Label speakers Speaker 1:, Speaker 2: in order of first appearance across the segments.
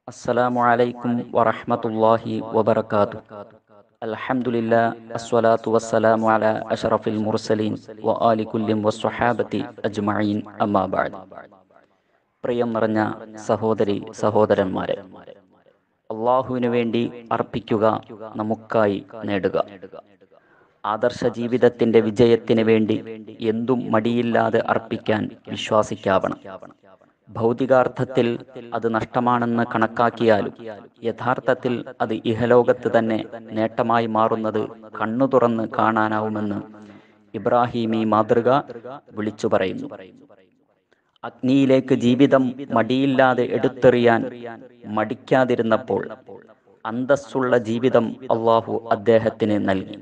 Speaker 1: السلام عليكم ورحمة الله وبركاته الحمد لله الصلاة والسلام على أشرف المرسلين وآل كل والصحابة أجمعين أما بعد പ്രിയം നിറഞ്ഞ സഹോദരി സഹോദരന്മാരെ അള്ളാഹുവിനു വേണ്ടി അർപ്പിക്കുക നമുക്കായി നേടുക ആദർശ ജീവിതത്തിന്റെ വിജയത്തിന് വേണ്ടി എന്തും മടിയില്ലാതെ അർപ്പിക്കാൻ വിശ്വാസിക്കാവണം ഭൗതികാർത്ഥത്തിൽ അത് നഷ്ടമാണെന്ന് കണക്കാക്കിയാലും യഥാർത്ഥത്തിൽ അത് ഇഹലോകത്ത് തന്നെ നേട്ടമായി മാറുന്നത് കണ്ണു തുറന്ന് കാണാനാവുമെന്ന് ഇബ്രാഹിമി മാതൃക വിളിച്ചു പറയുന്നു അഗ്നിയിലേക്ക് ജീവിതം മടിയില്ലാതെ എടുത്തെറിയാൻ മടിക്കാതിരുന്നപ്പോൾ അന്തസ്സുള്ള ജീവിതം അള്ളാഹു അദ്ദേഹത്തിന് നൽകി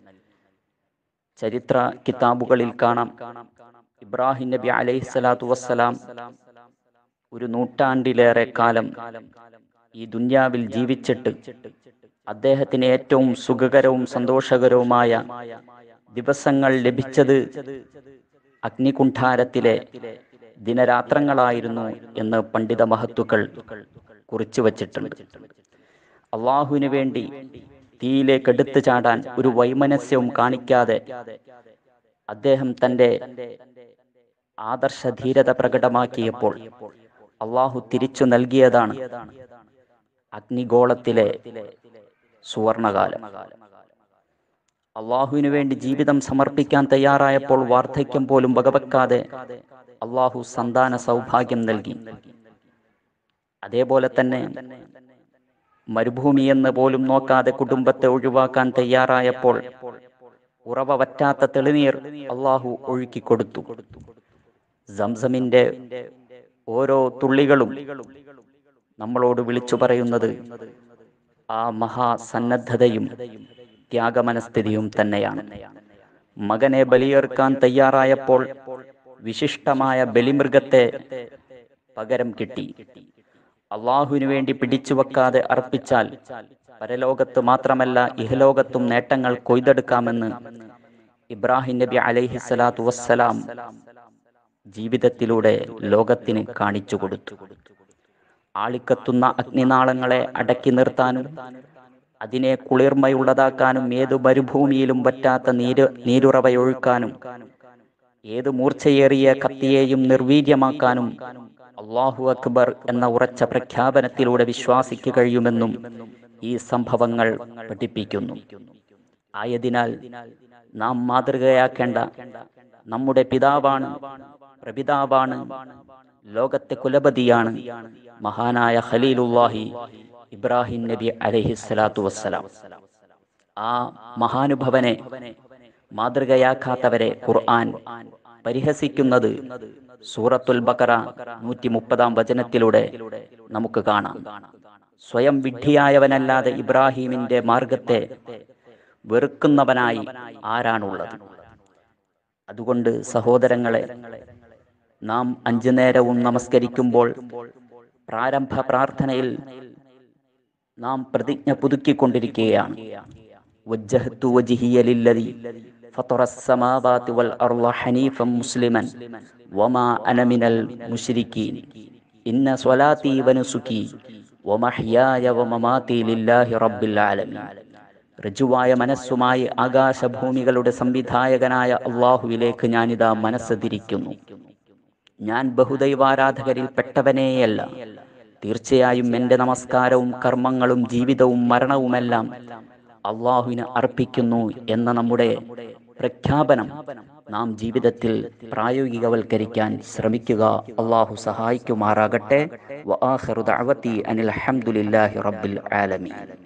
Speaker 1: ചരിത്ര കിതാബുകളിൽ കാണാം ഇബ്രാഹിം നബി അലൈഹി സ്വലാത്തു വസ്സലാം ഒരു നൂറ്റാണ്ടിലേറെ കാലം ഈ ദുന്യാവിൽ ജീവിച്ചിട്ട് അദ്ദേഹത്തിന് ഏറ്റവും സുഖകരവും സന്തോഷകരവുമായ ദിവസങ്ങൾ ലഭിച്ചത് അഗ്നികുണ്ഠാരത്തിലെ ദിനരാത്രങ്ങളായിരുന്നു എന്ന് പണ്ഡിത മഹത്തുക്കൾ കുറിച്ചു വച്ചിട്ടുണ്ട് അള്ളാഹുവിന് വേണ്ടി തീയിലേക്ക് എടുത്തു ചാടാൻ ഒരു വൈമനസ്യവും കാണിക്കാതെ അദ്ദേഹം തന്റെ ആദർശ ധീരത പ്രകടമാക്കിയപ്പോൾ അള്ളാഹു തിരിച്ചു നൽകിയതാണ് അഗ്നിഗോളത്തിലെ സുവർണകാലം അള്ളാഹുവിനു വേണ്ടി ജീവിതം സമർപ്പിക്കാൻ തയ്യാറായപ്പോൾ വാർദ്ധക്യം പോലും വകവെക്കാതെ അള്ളാഹു സന്താന സൗഭാഗ്യം നൽകി അതേപോലെ തന്നെ മരുഭൂമി എന്ന് പോലും നോക്കാതെ കുടുംബത്തെ ഒഴിവാക്കാൻ തയ്യാറായപ്പോൾ ഉറവ വറ്റാത്ത തെളിനീർ അള്ളാഹു ഒഴുക്കി കൊടുത്തു സംസമിന്റെ ഓരോ തുള്ളികളും നമ്മളോട് വിളിച്ചു പറയുന്നത് ആ മഹാസന്നദ്ധതയും ത്യാഗമനസ്ഥിതിയും തന്നെയാണ് മകനെ ബലിയേർക്കാൻ തയ്യാറായപ്പോൾ വിശിഷ്ടമായ ബലിമൃഗത്തെ പകരം കിട്ടി അള്ളാഹുവിനു വേണ്ടി പിടിച്ചു വെക്കാതെ അർപ്പിച്ചാൽ പരലോകത്ത് മാത്രമല്ല ഇഹലോകത്തും നേട്ടങ്ങൾ കൊയ്തെടുക്കാമെന്ന് ഇബ്രാഹിം നബി അലൈഹി സ്വലാത്തു വസ്സലാം ജീവിതത്തിലൂടെ ലോകത്തിന് കാണിച്ചു കൊടുത്തു ആളിക്കത്തുന്ന അഗ്നിനാളങ്ങളെ അടക്കി നിർത്താനും അതിനെ കുളിർമയുള്ളതാക്കാനും ഏതു മരുഭൂമിയിലും പറ്റാത്ത നീര് നീരുറവയൊഴുക്കാനും ഏത് മൂർച്ചയേറിയ കത്തിയെയും നിർവീര്യമാക്കാനും അള്ളാഹു അക്ബർ എന്ന ഉറച്ച പ്രഖ്യാപനത്തിലൂടെ വിശ്വാസിക്ക് കഴിയുമെന്നും ഈ സംഭവങ്ങൾ പഠിപ്പിക്കുന്നു ആയതിനാൽ നാം മാതൃകയാക്കേണ്ട നമ്മുടെ പിതാവാണ് പ്രപിതാവാണ് ലോകത്തെ കുലപതിയാണ് മഹാനായ ഖലീലുല്ലാഹി ഇബ്രാഹിം നബി അലഹി സ്വലാത്തു വസ്സലാം ആ മഹാനുഭവനെ മാതൃകയാക്കാത്തവരെ ഖുർആൻ പരിഹസിക്കുന്നത് സൂറത്തുൽ ബക്കറ നൂറ്റി മുപ്പതാം വചനത്തിലൂടെ നമുക്ക് കാണാം സ്വയം വിഡ്ഢിയായവനല്ലാതെ ഇബ്രാഹീമിന്റെ മാർഗത്തെ വെറുക്കുന്നവനായി ആരാണുള്ളത് അതുകൊണ്ട് സഹോദരങ്ങളെ നാം അഞ്ചു നേരവും നമസ്കരിക്കുമ്പോൾ പ്രാരംഭ പ്രാർത്ഥനയിൽ നാം പ്രതിജ്ഞ പുതുക്കിക്കൊണ്ടിരിക്കുകയാണ് വജ്ജഹത്തു വജിഹിയ ലില്ലദി فطر السماوات والأرض حنيفا مسلما وما أنا من المشركين إن صلاتي ونسكي ومحياي ومماتي لله رب العالمين ഋജുവായ മനസ്സുമായി ആകാശഭൂമികളുടെ സംവിധായകനായ അള്ളാഹുവിലേക്ക് ഞാനിതാ മനസ്സ് തിരിക്കുന്നു ഞാൻ ബഹുദൈവാരാധകരിൽ പെട്ടവനേയല്ല തീർച്ചയായും എൻ്റെ നമസ്കാരവും കർമ്മങ്ങളും ജീവിതവും മരണവുമെല്ലാം അള്ളാഹുവിന് അർപ്പിക്കുന്നു എന്ന നമ്മുടെ പ്രഖ്യാപനം നാം ജീവിതത്തിൽ പ്രായോഗികവൽക്കരിക്കാൻ ശ്രമിക്കുക അള്ളാഹു സഹായിക്കുമാറാകട്ടെ അനിൽ അഹമ്മദില്ലാഹി റബ്ബിൽ ആലമീൻ